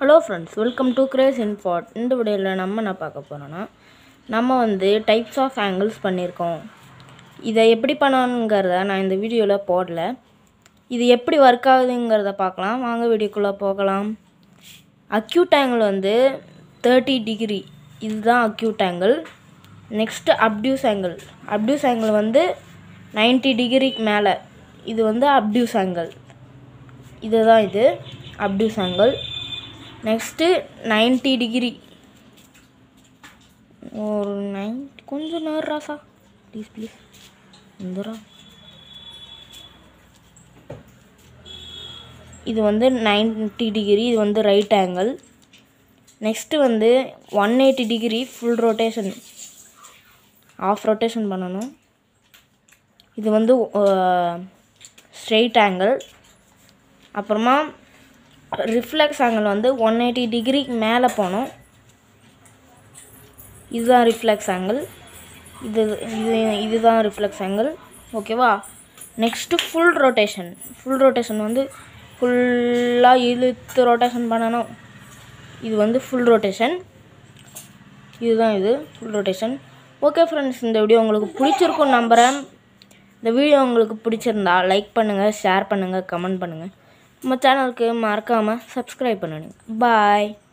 hello friends welcome to Grace இன்ஃபார்ட் இந்த வீடியோவில் நம்ம என்ன பார்க்க போகிறோன்னா நம்ம வந்து டைப்ஸ் ஆஃப் ஆங்கிள்ஸ் பண்ணியிருக்கோம் இதை எப்படி பண்ணணுங்கிறத நான் இந்த வீடியோவில் போடல இது எப்படி ஒர்க் ஆகுதுங்கிறத பார்க்கலாம் வாங்க வீடியோக்குள்ளே போகலாம் அக்யூட் ஆங்கிள் வந்து தேர்ட்டி டிகிரி இதுதான் acute angle next obtuse angle obtuse angle வந்து 90 டிகிரிக்கு மேலே இது வந்து அப்டியூஸ் ஆங்கிள் இதுதான் இது அப்டியூஸ் ஆங்கிள் நெக்ஸ்ட்டு 90 டிகிரி ஒரு நைன் கொஞ்சம் நேரம் ராசா ப்ளீஸ் ப்ளீஸ் இந்தரா இது வந்து 90 டிகிரி இது வந்து ரைட் ஆங்கிள் நெக்ஸ்ட்டு வந்து one eighty degree full rotation half rotation பண்ணணும் இது வந்து ஸ்ட்ரெயிட் ஆங்கிள் அப்புறமா ரிஃப்ளெக்ஸ் ஆங்கிள் வந்து ஒன் எயிட்டி டிகிரிக்கு மேலே போகணும் இதுதான் ரிஃப்ளெக்ஸ் ஆங்கிள் இது இது இதுதான் ரிஃப்ளெக்ஸ் ஆங்கிள் ஓகேவா next full rotation full rotation வந்து ஃபுல்லாக இழுத்து ரொட்டேஷன் பண்ணணும் இது வந்து ஃபுல் ரொட்டேஷன் இதுதான் இது ஃபுல் ரொட்டேஷன் ஓகே ஃப்ரெண்ட்ஸ் இந்த வீடியோ உங்களுக்கு பிடிச்சிருக்கும் நம்புகிறேன் இந்த வீடியோ உங்களுக்கு பிடிச்சிருந்தா லைக் பண்ணுங்கள் ஷேர் பண்ணுங்கள் கமெண்ட் பண்ணுங்கள் நம்ம சேனலுக்கு மறக்காமல் சப்ஸ்கிரைப் பண்ணுங்க பாய்